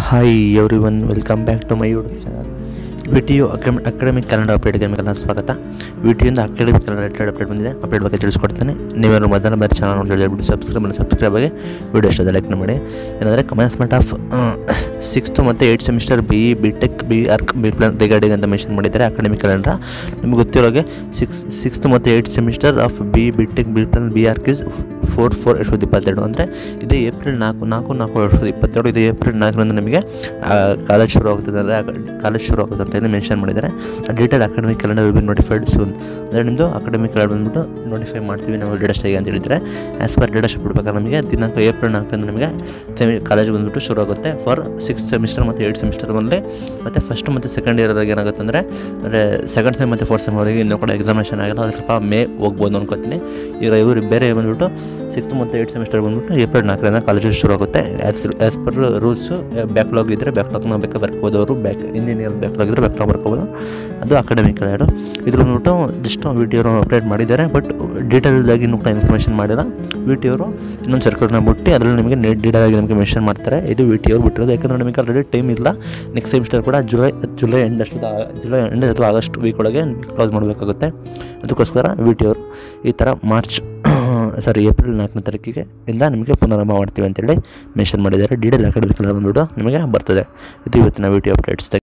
hi every one welcome back to my YouTube channel video academic calendar ಅಪ್ಡೇಟ್ಗೆ ನಿಮಗೆಲ್ಲ ಸ್ವಾಗತ ವಿಡಿಯೋಯಿಂದ ಅಕಾಡೆಮಿಕ್ ಕ್ಯಾಲೆಂಡರ್ ರಿಲೇಟೆಡ್ ಅಪ್ಡೇಟ್ ಬಂದಿದೆ update ಬಗ್ಗೆ ತಿಳಿಸ್ಕೊಡ್ತೇನೆ ನೀವೇನು ಮೊದಲ ಬಾರಿ ಚಾನಲ್ ನೋಡಿ ಹೇಳ್ಬಿಟ್ಟು ಸಬ್ಸ್ಕ್ರೈಬ್ ಮಾಡಿ ಸಬ್ಸ್ಕ್ರೈಬ್ ಆಗಿ ವಿಡಿಯೋ ಇಷ್ಟ ಲೈಕ್ ಮಾಡಿ ಏನಂದರೆ ಕಮೆನ್ಸ್ಮೆಂಟ್ ಆಫ್ ಸಿಕ್ಸ್ತು ಮತ್ತು eight semester B E B tech B arch B plan regarding ಅಂತ ಮೆನ್ಷನ್ ಮಾಡಿದ್ದಾರೆ ಅಕಾಡೆಮಿಕ್ ಕ್ಯಾಲೆಂಡ್ರ ನಿಮ್ಗೆ ಗೊತ್ತಿರೋಗೆ ಸಿಕ್ಸ್ ಸಿಕ್ಸ್ತ್ ಮತ್ತು eight semester of B B tech B plan B arch is four four ಎರಡು ಸಾವಿರದ ಇಪ್ಪತ್ತೆರಡು ಅಂದರೆ ಇದು ಏಪ್ರಿಲ್ ನಾಲ್ಕು ನಾಲ್ಕು ನಾಲ್ಕು ಎರಡು ಸಾವಿರದ ಇಪ್ಪತ್ತೆರಡು ಇದು ಏಪ್ರಿಲ್ ನಾಲ್ಕರಂದು ನಮಗೆ ಕಾಲೇಜ್ ಶುರು ಆಗ್ತದೆ ಅಂದರೆ ಕಾಲೇಜ್ ಶುರು ಆಗುತ್ತೆ ಅಂತ ಹೇಳಿ ಮೆನ್ಷನ್ ಮಾಡಿದ್ದಾರೆ detail academic calendar will be notified soon ಅಂದರೆ ನಿಮ್ಮದು ಅಕಾಡೆಮಿಕ್ ಕ್ಯಾಲೆಂಡರ್ ಬಂದ್ಬಿಟ್ಟು ನೋಟಿಫೈ ಮಾಡ್ತೀವಿ ನಾವು ಡೇಟ್ ಆಗಿ ಅಂತ ಹೇಳಿದರೆ ಆ್ಯಸ್ ಪರ್ ಡೇಟ್ ಬಿಡ್ಬೇಕಾದ್ರೆ ನಮಗೆ ದಿನಾಂಕ ಏಪ್ರಿಲ್ ನಾಲ್ಕರಂದು ನಮಗೆ ಸೆಮಿ ಕಾಲೇಜ್ ಬಂದ್ಬಿಟ್ಟು ಶುರು ಆಗುತ್ತೆ ಫಾರ್ ಸಿಕ್ಸ್ ಸೆಮಿಸ್ಟರ್ ಮತ್ತು ಏಯ್ಟ್ ಸೆಮಿಸ್ಟರ್ ಬಂದರೆ ಮತ್ತು ಫಸ್ಟ್ ಮತ್ತು ಸೆಕೆಂಡ್ ಇಯರ್ದಾಗ ಏನಾಗುತ್ತೆ ಅಂದರೆ ಅಂದರೆ ಸೆಕೆಂಡ್ ಸೆಮ್ ಮತ್ತು ಫೋರ್ತ್ ಸೆಮ್ ಅವರಿಗೆ ಇನ್ನೂ ಕೂಡ ಎಕ್ಸಾಮಿನೇಷನ್ ಆಗಿಲ್ಲ ಅದು ಸ್ವಲ್ಪ ಮೇ ಹೋಗ್ಬೋದು ಅನ್ಕೋತೀನಿ ಈಗ ಇವರು ಬೇರೆ ಬಂದ್ಬಿಟ್ಟು ಸಿಕ್ಸ್ತ್ ಮತ್ತು ಏಯ್ಟ್ ಸೆಮಿಸ್ಟರ್ ಬಂದ್ಬಿಟ್ಟು ಏಪ್ರಿಲ್ ನಾಲ್ಕರಿಂದ ಕಾಲೇಜ್ ಶುರು ಆಗುತ್ತೆ as as per rules backlog ಇದ್ದರೆ ಬ್ಯಾಕ್ಲಾಗ್ನ ಬೇಕಾ ಬರ್ಕೋಬೋದು ಅವರು ಬ್ಯಾಕ್ ಹಿಂದಿನ ಇಯರ್ ಬ್ಯಾಕ್ಲಾಗ್ ಇದ್ದರೆ ಬ್ಯಾಕ್ಲಾಗ್ ಬರ್ಕೋಬೋದು ಅದು ಅಕಾಡೆಮಿಕ್ ಎರಡು ಇದ್ರ ಬಂದ್ಬಿಟ್ಟು ಜಸ್ಟ್ ವಿಡಿಯೋ ಅಪ್ಡೇಟ್ ಮಾಡಿದ್ದಾರೆ ಬಟ್ ಡೀಟೇಲ್ದಾಗಿ ಇನ್ನೂ ಕೂಡ ಇನ್ಫಾರ್ಮೇಷನ್ ಮಾಡಿಲ್ಲ ವಿ ಟಿ ಅವರು ಇನ್ನೊಂದು ಸರ್ಕಲ್ನ ಮುಟ್ಟಿ ಅದರಲ್ಲಿ ನಿಮಗೆ ನೆಟ್ ಡೀಟೇಲ್ ಆಗಿ ನಿಮಗೆ ಮೆನ್ಷನ್ ಮಾಡ್ತಾರೆ ಇದು ವಿ ಟಿ ಅವ್ರು ಬಿಟ್ಟಿರೋದು ಯಾಕಂದರೆ ನಿಮಗೆ ಆಲ್ರೆಡಿ ಟೈಮ್ ಇಲ್ಲ ನೆಕ್ಸ್ಟ್ ಸೆಮಿಸ್ಟರ್ ಕೂಡ ಜುಲೈ ಜುಲೈ ಎಂಡ್ ಅಷ್ಟು ಜುಲೈ ಎಂಡ್ ಅಥವಾ ಆಗಸ್ಟ್ ವೀಕ್ ಒಳಗೆ ಕ್ಲೋಸ್ ಮಾಡಬೇಕಾಗುತ್ತೆ ಅದಕ್ಕೋಸ್ಕರ ವಿ ಟಿ ಅವರು ಈ ಥರ ಮಾರ್ಚ್ ಸಾರಿ ಏಪ್ರಿಲ್ ನಾಲ್ಕನೇ ತಾರೀಕಿಗೆ ಇಂದ ನಿಮಗೆ ಪುನರಾರಂಭ ಮಾಡ್ತೀವಿ ಅಂತೇಳಿ ಮೆನ್ಷನ್ ಮಾಡಿದ್ದಾರೆ ಡೀಟೇಲ್ ಅಕಾಡೆಮಿಕ್ ಬಂದ್ಬಿಟ್ಟು ನಿಮಗೆ ಬರ್ತದೆ ಇದು ಇವತ್ತಿನ ವಿಡಿಯೋ ಅಪ್ಡೇಟ್ಸ್